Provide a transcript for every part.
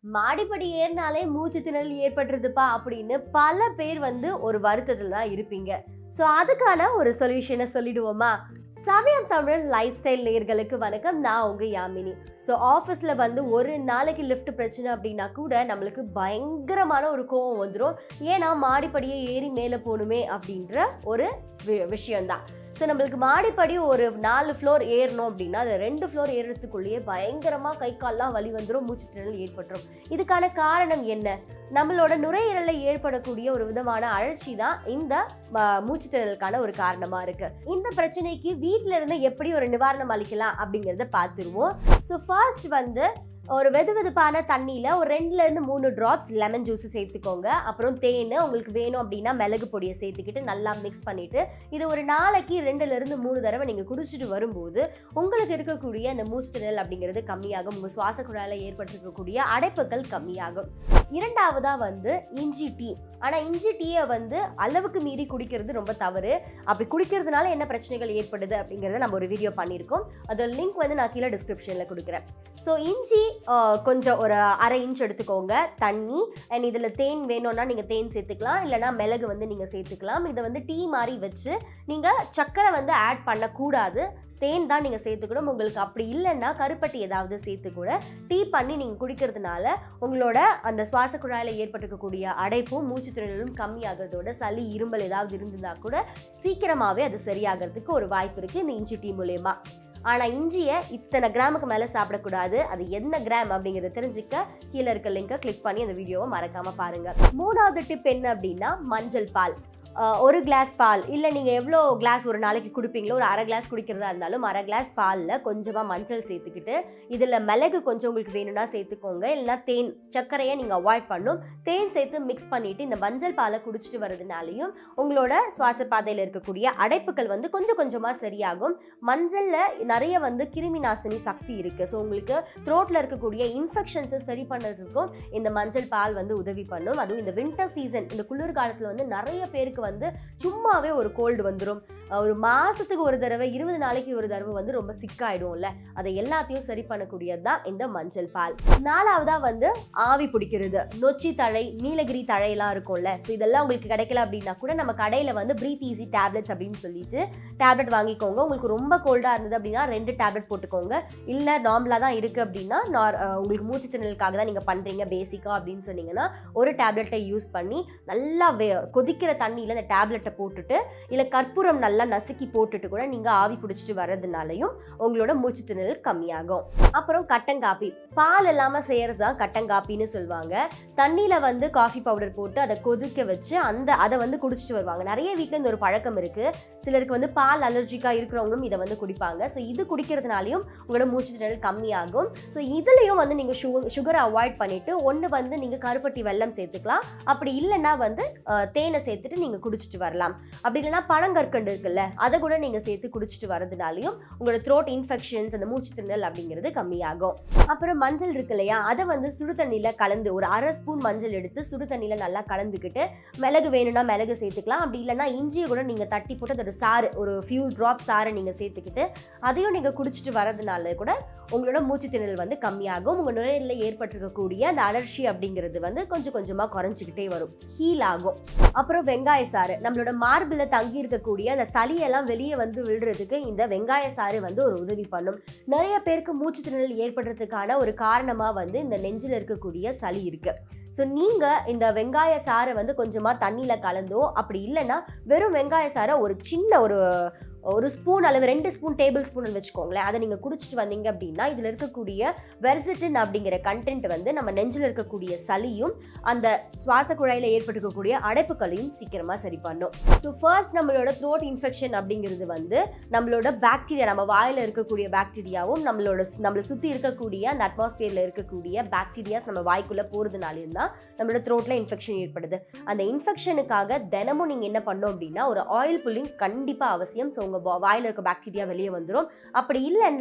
மாடிப்படி ஏறினாலே மூச்சு திணறல் ஏற்பட்டுருதுப்பா அப்படின்னு பல பேர் வந்து ஒரு வருத்தத்தில் தான் இருப்பீங்க ஸோ அதுக்கான ஒரு சொல்யூஷனை சொல்லிடுவோமா சமயம் தமிழ் லைஃப் ஸ்டைல் நேர்களுக்கு வணக்கம் நான் உங்க யாமினி ஸோ ஆஃபீஸில் வந்து ஒரு நாளைக்கு லிஃப்ட் பிரச்சனை அப்படின்னா கூட நம்மளுக்கு பயங்கரமான ஒரு கோவம் வந்துடும் ஏன்னா மாடிப்படியே ஏறி மேலே போகணுமே அப்படின்ற ஒரு வி- விஷயம்தான் ஸோ நம்மளுக்கு மாடிப்படி ஒரு நாலு ஃப்ளோர் ஏறணும் அப்படின்னா அது ரெண்டு ஃப்ளோர் ஏறுறதுக்குள்ளேயே பயங்கரமாக கை கால்லாம் வலி வந்துடும் மூச்சு திணறல் ஏற்பட்டுரும் இதுக்கான காரணம் என்ன நம்மளோட நுரையீரலில் ஏற்படக்கூடிய ஒரு விதமான அழற்சி தான் இந்த ம- மூச்சு திணறலுக்கான ஒரு காரணமா இருக்கு இந்த பிரச்சனைக்கு வீட்ல இருந்து எப்படி ஒரு நிவாரணம் அளிக்கலாம் அப்படிங்கறத பார்த்துருவோம் ஸோ ஃபர்ஸ்ட் வந்து ஒரு வெது வெதுப்பான தண்ணியில் ஒரு ரெண்டுல இருந்து மூணு ட்ராப்ஸ் லெமன் ஜூஸ் சேர்த்துக்கோங்க அப்புறம் தேன் உங்களுக்கு வேணும் அப்படின்னா மிளகு பொடியை சேர்த்துக்கிட்டு நல்லா மிக்ஸ் பண்ணிட்டு இது ஒரு நாளைக்கு ரெண்டுல இருந்து மூணு தடவை நீங்கள் குடிச்சிட்டு வரும்போது உங்களுக்கு இருக்கக்கூடிய அந்த மூச்சு திணறல் அப்படிங்கிறது கம்மியாகும் உங்கள் சுவாச குழாயில் ஏற்பட்டிருக்கக்கூடிய அடைப்புகள் கம்மியாகும் இரண்டாவதா வந்து இஞ்சி டீ ஆனால் இஞ்சி டீயை வந்து அளவுக்கு மீறி குடிக்கிறது ரொம்ப தவறு அப்படி குடிக்கிறதுனால என்ன பிரச்சனைகள் ஏற்படுது அப்படிங்கிறத நம்ம ஒரு வீடியோ பண்ணியிருக்கோம் அதோட லிங்க் வந்து நான் கீழே டிஸ்கிரிப்ஷனில் கொடுக்குறேன் ஸோ இஞ்சி ஆஹ், கொஞ்சம் ஒரு அரை இன்ச் எடுத்துக்கோங்க தண்ணி அண்ட் இதில் தேன் வேணும்னா நீங்கள் தேன் சேர்த்துக்கலாம் இல்லைனா மிளகு வந்து நீங்கள் சேர்த்துக்கலாம் இதை வந்து டீ மாதிரி வச்சு நீங்கள் சர்க்கரை வந்து ஆட் பண்ணக்கூடாது தேன் தான் நீங்கள் சேர்த்துக்கணும் உங்களுக்கு அப்படி இல்லைன்னா கருப்பட்டி ஏதாவது சேர்த்து கூட டீ பண்ணி நீங்கள் குடிக்கிறதுனால உங்களோட அந்த சுவாச குழாயில் ஏற்பட்டிருக்கக்கூடிய அடைப்பும் மூச்சு திணறலும் கம்மியாகிறதோட சளி இருமல் ஏதாவது இருந்ததா கூட சீக்கிரமாகவே அது சரியாகிறதுக்கு ஒரு வாய்ப்பு இருக்குது இந்த இஞ்சி டீ மூலயமா ஆனால் இஞ்சியை இத்தனை கிராமுக்கு மேலே சாப்பிடக்கூடாது அது என்ன கிராம் அப்படிங்கிறத தெரிஞ்சுக்க கீழே இருக்க லிங்கை கிளிக் பண்ணி அந்த வீடியோவை மறக்காமல் பாருங்கள் மூணாவது டிப் என்ன அப்படின்னா மஞ்சள் பால் ஆஹ் ஒரு கிளாஸ் பால் இல்லை நீங்கள் எவ்வளோ கிளாஸ் ஒரு நாளைக்கு குடிப்பீங்களோ ஒரு அரை கிளாஸ் குடிக்கிறதா இருந்தாலும் அரை கிளாஸ் பாலில் கொஞ்சமாக மஞ்சள் சேர்த்துக்கிட்டு இதில் மிளகு கொஞ்சம் உங்களுக்கு வேணும்னா சேர்த்துக்கோங்க இல்லைன்னா தேன் சர்க்கரையை நீங்கள் அவாய்ட் பண்ணும் தேன் சேர்த்து மிக்ஸ் பண்ணிவிட்டு இந்த மஞ்சள் பாலை குடிச்சிட்டு வர்றதுனாலையும் உங்களோட சுவாச பாதையில் இருக்கக்கூடிய அடைப்புகள் வந்து கொஞ்சம் கொஞ்சமாக சரியாகும் மஞ்சளில் நிறைய வந்து கிருமி நாசினி சக்தி இருக்குது ஸோ உங்களுக்கு த்ரோட்டில் இருக்கக்கூடிய இன்ஃபெக்ஷன்ஸை சரி பண்ணுறதுக்கும் இந்த மஞ்சள் பால் வந்து உதவி பண்ணும் அதுவும் இந்த வின்டர் சீசன் இந்த குளிர் காலத்தில் வந்து நிறைய பேருக்கு வந்து சும்மாவே ஒரு கோல்டு வந்துடும் ஒரு மாதத்துக்கு ஒரு தடவை இருபது நாளைக்கு ஒரு தடவை வந்து ரொம்ப சிக்காயிடும்ல அதை எல்லாத்தையும் சரி பண்ணக்கூடியது தான் இந்த மஞ்சள் பால் நாலாவதா வந்து ஆவி பிடிக்கிறது நொச்சி தழை நீலகிரி தழையெல்லாம் இருக்கும்ல ஸோ இதெல்லாம் உங்களுக்கு கிடைக்கல அப்படின்னா கூட நம்ம கடையில் வந்து ப்ரீத் ஈஸி டேப்லெட்ஸ் அப்படின்னு சொல்லிட்டு டேப்லெட் வாங்கிக்கோங்க உங்களுக்கு ரொம்ப கோல்டாக இருந்தது அப்படின்னா ரெண்டு டேப்லெட் போட்டுக்கோங்க இல்லை நார்மலாக தான் இருக்குது அப்படின்னா நார் அஹ் உங்களுக்கு மூச்சு திணறலுக்காக தான் நீங்கள் பண்ணுறீங்க பேசிக்காக அப்படின்னு சொன்னீங்கன்னா ஒரு டேப்லெட்டை யூஸ் பண்ணி நல்லா வே கொதிக்கிற தண்ணியில் அந்த டேப்லெட்டை போட்டுட்டு இல்லை கற்பூரம் நல்லா நசுக்கி போட்டுட்டு கூட நீங்கள் ஆவி பிடிச்சிட்டு வர்றதுனாலையும் உங்களோட மூச்சு திணறல் கம்மியாகும் அப்புறம் கட்டங்காப்பி பால் இல்லாமல் செய்கிறது தான் கட்டங்காப்பின்னு சொல்லுவாங்க தண்ணியில் வந்து காஃபி பவுடர் போட்டு அதை கொதிக்க வச்சு அந்த அதை வந்து குடிச்சிட்டு வருவாங்க நிறைய வீட்டில் இந்த ஒரு பழக்கம் இருக்குது சிலருக்கு வந்து பால் அலர்ஜிக்காக இருக்கிறவங்களும் இதை வந்து குடிப்பாங்க ஸோ இது குடிக்கிறதுனாலையும் உங்களோட மூச்சு திணறல் கம்மியாகும் ஸோ இதுலேயும் வந்து நீங்கள் சு சுகரை அவாய்ட் பண்ணிவிட்டு ஒன்று வந்து நீங்கள் கருப்பட்டி வெல்லம் சேர்த்துக்கலாம் அப்படி இல்லைன்னா வந்து அஹ், தேனை சேர்த்துட்டு நீங்கள் குடிச்சிட்டு வரலாம் அப்படி இல்லைன்னா பனங்கற்கண்டு இருக்குல்ல அதை கூட நீங்கள் சேர்த்து குடிச்சிட்டு வரதுனாலையும் உங்களோட த்ரோட் இன்ஃபெக்ஷன்ஸ் அந்த மூச்சு திணறல் அப்படிங்கிறது கம்மியாகும் அப்புறம் மஞ்சள் இருக்கு இல்லையா அதை வந்து சுடு தண்ணியில் கலந்து ஒரு அரை ஸ்பூன் மஞ்சள் எடுத்து சுடு தண்ணியில் நல்லா கலந்துக்கிட்டு மிளகு வேணும்னா மிளகு சேர்த்துக்கலாம் அப்படி இல்லைன்னா இஞ்சியை கூட நீங்கள் தட்டி போட்டு அதோட சாறு ஒரு ஃபியூ ட்ராப் சாறை நீங்கள் சேர்த்துக்கிட்டு அதையும் நீங்கள் குடிச்சிட்டு வரதுனால கூட உங்களோட மூச்சு திணறல் வந்து கம்மியாகும் உங்கள் நுரையீரலில் ஏற்பட்டிருக்கக்கூடிய அந்த அலர்ச்சி அப்படிங்கிறது வந்து கொஞ்சம் கொஞ்சமாக குறைஞ்சிக்கிட்டே வரும் ஹீல் ஆகும் அப்புறம் வெங்காய சாறு நம்மளோட மார்பில் தங்கி இருக்கக்கூடிய அந்த சளியெல்லாம் வெளியே வந்து விழுறதுக்கு இந்த வெங்காய சாறு வந்து ஒரு உதவி பண்ணும் நிறைய பேருக்கு மூச்சு திணறல் ஏற்படுறதுக்கான ஒரு காரணமாக வந்து இந்த நெஞ்சில் இருக்கக்கூடிய சளி இருக்கு ஸோ நீங்கள் இந்த வெங்காய சாறை வந்து கொஞ்சமாக தண்ணியில் கலந்தோ அப்படி இல்லைன்னா வெறும் வெங்காய சாறை ஒரு சின்ன ஒரு ஒரு ஸ்பூன் அளவு ரெண்டு ஸ்பூன் டேபிள் ஸ்பூன் வச்சுக்கோங்களேன் அதை நீங்கள் குடிச்சிட்டு வந்தீங்க அப்படின்னா இதில் இருக்கக்கூடிய வெர்சிட்டின் அப்படிங்கிற கண்டென்ட் வந்து நம்ம நெஞ்சில் இருக்கக்கூடிய சளியும் அந்த சுவாச குழாயில் ஏற்பட்டிருக்கக்கூடிய அடைப்புகளையும் சீக்கிரமாக சரி பண்ணும் ஸோ ஃபர்ஸ்ட் நம்மளோட த்ரோட் இன்ஃபெக்ஷன் அப்படிங்கிறது வந்து நம்மளோட பாக்டீரியா நம்ம வாயில் இருக்கக்கூடிய பாக்டீரியாவும் நம்மளோட நம்மளை சுற்றி இருக்கக்கூடிய அந்த அட்மாஸ்பியரில் இருக்கக்கூடிய பாக்டீரியாஸ் நம்ம வாய்க்குள்ளே போகிறதுனாலையும் தான் நம்மளோட த்ரோட்டில் இன்ஃபெக்ஷன் ஏற்படுது அந்த இன்ஃபெக்ஷனுக்காக தினமும் நீங்கள் என்ன பண்ணோம் அப்படின்னா ஒரு ஆயில் புல்லிங் கண்டிப்பாக அவசியம் ஸோ உங்கள் வாயில் இருக்க பாக்டீரியா வெளியே வந்துடும் அப்படி இல்லைன்னா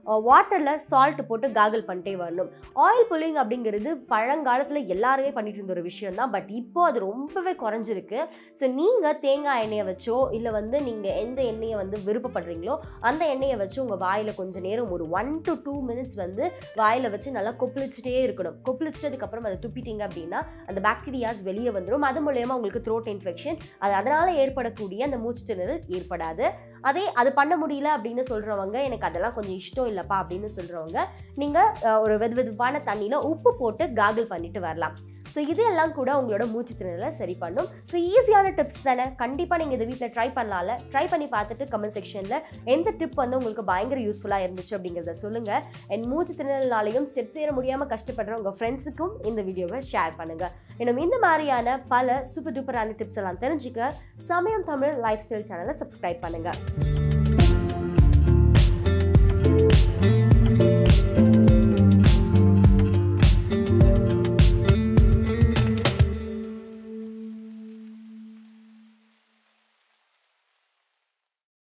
வாட்டரில் சால்ட் போட்டு காகல் பண்ணிட்டே வரணும் ஆயில் புல்லிங் அப்படிங்கிறது பழங்காலத்தில் எல்லாருமே பண்ணிட்டு இருந்த ஒரு விஷயம் தான் பட் இப்போ அது ரொம்பவே குறைஞ்சிருக்கு ஸோ நீங்கள் தேங்காய் எண்ணெயை வச்சோ இல்லை வந்து நீங்கள் எந்த எண்ணெயை வந்து விருப்பப்படுறீங்களோ அந்த எண்ணெயை வச்சு உங்கள் வாயில் கொஞ்சம் நேரம் ஒரு ஒன் டு டூ மினிட்ஸ் வந்து வாயில் வச்சு நல்லா கொப்பளிச்சுட்டே இருக்கணும் கொப்பளிச்சிட்டதுக்கப்புறம் அதை துப்பிட்டீங்க அப்படின்னா அந்த பாக்டீரியாஸ் வெளியே வந்துடும் அது மூலயமா உங்களுக்கு த்ரோட் இன்ஃபெக்ஷன் அது அதனால் ஏற்படக்கூடிய அந்த மூச்சு திணறல் ஏற்படாது அதே அது பண்ண முடியல அப்படின்னு சொல்கிறவங்க எனக்கு அதெல்லாம் கொஞ்சம் இஷ்டம் இல்லைப்பா அப்படின்னு சொல்கிறவங்க நீங்கள் ஒரு வெது வெதுப்பான தண்ணியில் உப்பு போட்டு காகிள் பண்ணிட்டு வரலாம் ஸோ இதெல்லாம் கூட உங்களோட மூச்சு திணறலை சரி பண்ணும் ஸோ ஈஸியான டிப்ஸ் தானே கண்டிப்பாக நீங்கள் இதை வீட்டில் ட்ரை பண்ணலாம்ல ட்ரை பண்ணி பார்த்துட்டு கமெண்ட் செக்ஷனில் எந்த டிப் வந்து உங்களுக்கு பயங்கர யூஸ்ஃபுல்லாக இருந்துச்சு அப்படிங்கிறத சொல்லுங்கள் என் மூச்சு திணறல்னாலையும் ஸ்டெப்ஸ் ஏற முடியாமல் கஷ்டப்படுற உங்கள் ஃப்ரெண்ட்ஸுக்கும் இந்த வீடியோவை ஷேர் பண்ணுங்கள் இன்னும் இந்த மாதிரியான பல சூப்பர் டூப்பரான டிப்ஸ் எல்லாம் தெரிஞ்சுக்க சமயம் தமிழ் லைஃப் ஸ்டைல் சேனலை சப்ஸ்கிரைப் பண்ணுங்கள்